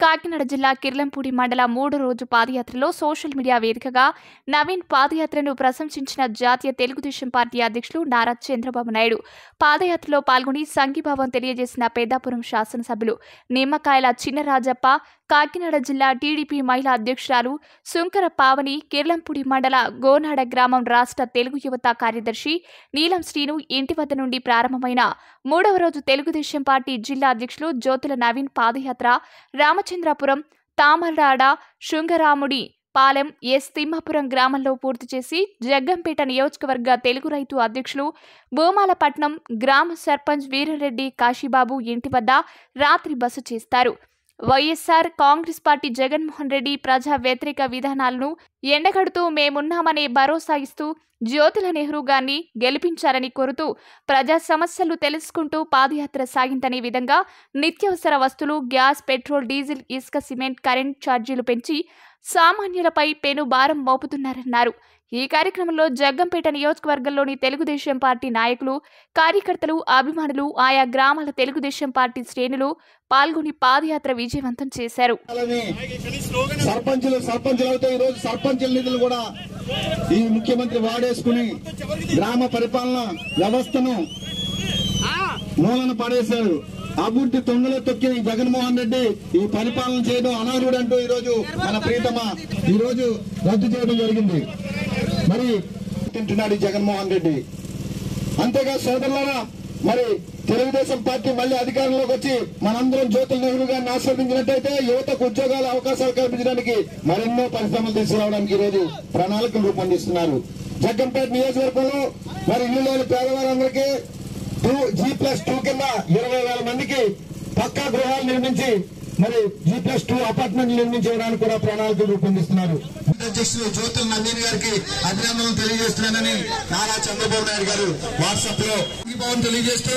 కాకినాడ జిల్లా కిర్లంపూడి మండల మూడో రోజు పాదయాత్రలో సోషల్ మీడియా వేదికగా నవీన్ పాదయాత్రను ప్రశంసించిన జాతీయ తెలుగుదేశం పార్టీ అధ్యక్షులు నారా చంద్రబాబు నాయుడు పాదయాత్రలో పాల్గొని సంఘీభావం తెలియజేసిన పెద్దాపురం శాసనసభ్యులు నిమ్మకాయల చిన్నరాజప్ప కాకినాడ జిల్లా టీడీపీ మహిళా అధ్యక్షురాలు శుంకర పావని కిర్లంపూడి మండల గోనాడ గ్రామం రాష్ట్ర తెలుగు యువత కార్యదర్శి నీలం శ్రీను ఇంటి వద్ద నుండి ప్రారంభమైన మూడవ రోజు తెలుగుదేశం పార్టీ జిల్లా అధ్యక్షులు జ్యోతుల నవీన్ పాదయాత్ర రామచంద్రపురం తామరాడ శృంగరాముడి పాలెం ఎస్ తిమ్మాపురం గ్రామంలో పూర్తి చేసి జగ్గంపేట నియోజకవర్గ తెలుగు రైతు అధ్యక్షులు భూమాలపట్నం గ్రామ సర్పంచ్ వీరరెడ్డి కాశీబాబు ఇంటి వద్ద రాత్రి బస చేస్తారు వైఎస్ఆర్ కాంగ్రెస్ పార్టీ జగన్మోహన్ రెడ్డి ప్రజా వ్యతిరేక విధానాలను ఎండగడుతూ మేమున్నామనే భరోసా ఇస్తూ జ్యోతుల నెహ్రూ గారిని గెలిపించాలని కోరుతూ ప్రజా సమస్యలు తెలుసుకుంటూ పాదయాత్ర సాగిందనే విధంగా నిత్యావసర వస్తువులు గ్యాస్ పెట్రోల్ డీజిల్ ఇసుక సిమెంట్ కరెంట్ ఛార్జీలు పెంచి సామాన్యులపై పెను భారం మోపుతున్నారన్నారు ఈ కార్యక్రమంలో జగ్గంపేట నియోజకవర్గంలోని తెలుగుదేశం పార్టీ నాయకులు కార్యకర్తలు అభిమానులు ఆయా గ్రామాల తెలుగుదేశం పార్టీ శ్రేణులు పాల్గొని పాదయాత్ర విజయవంతం చేశారు చేయాలని సర్పంచులు సర్పంచులు అవుతే ఈ రోజు సర్పంచుల నిధులు కూడా ఈ ముఖ్యమంత్రి వాడేసుకుని గ్రామ పరిపాలన వ్యవస్థను మూలన పడేశాడు అభివృద్ధి తొంగలో తొక్కిన ఈ జగన్మోహన్ రెడ్డి ఈ పరిపాలన చేయడం అనాథుడు అంటూ ఈ రోజు మన ప్రీతమ ఈ రోజు రద్దు చేయడం జరిగింది మరి తింటున్నాడు ఈ జగన్మోహన్ రెడ్డి అంతేగా సోదరులారా మరి తెలుగుదేశం పార్టీ మళ్ళీ అధికారంలోకి వచ్చి మనందరం జ్యోతుల నెహ్రూ గారిని ఆస్వాదించినట్టయితే యువతకు ఉద్యోగాల అవకాశాలు కల్పించడానికి మరెన్నో పరిశ్రమలు తీసుకురావడానికి ఈ రోజు ప్రణాళికలు రూపొందిస్తున్నారు జగ్గంపేట నియోజకవర్గంలో మరి ఇల్లు లేని పేదవారందరికీ టూ జీ ప్లస్ టూ కింద ఇరవై వేల మందికి పక్కా గృహాలు నిర్మించి మరి జీ ప్లస్ టూ అపార్ట్మెంట్లు నిర్మించడానికి కూడా ప్రణాళికలు రూపొందిస్తున్నారు అధ్యక్షులు జ్యోతుల నందిని గారికి అభినందనలు తెలియజేస్తున్నానని నారా చంద్రబాబు నాయుడు గారు వాట్సాప్ లో ఈ భవన్ తెలియజేస్తూ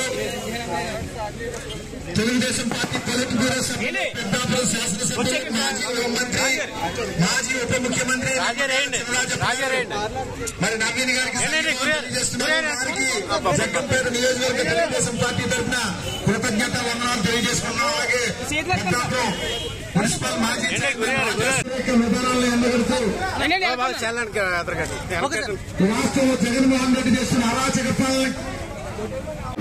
తెలుగుదేశం పార్టీ పొలిట్ బ్యూరో సభ్యులు పెద్దాపురం శాసనసభ్యులు మాజీ హోంమంత్రి మాజీ ఉప ముఖ్యమంత్రి చినరాజప్ప మరి నవీన్ గారికి తెలియజేస్తున్నాను వారికి జగ్గంపేట నియోజకవర్గ తెలుగుదేశం పార్టీ తరఫున కృతజ్ఞత వందనాలు తెలియజేసుకున్నాం అలాగే పెద్దాపురం మున్సిపల్ మాజీ చైర్మన్ వ్యతిరేక విధానాలను ఎండగడుతూ చల్లడానికి అదరగండి రాష్ట్రంలో జగన్మోహన్ రెడ్డి చేస్తున్న అరాచక పాలన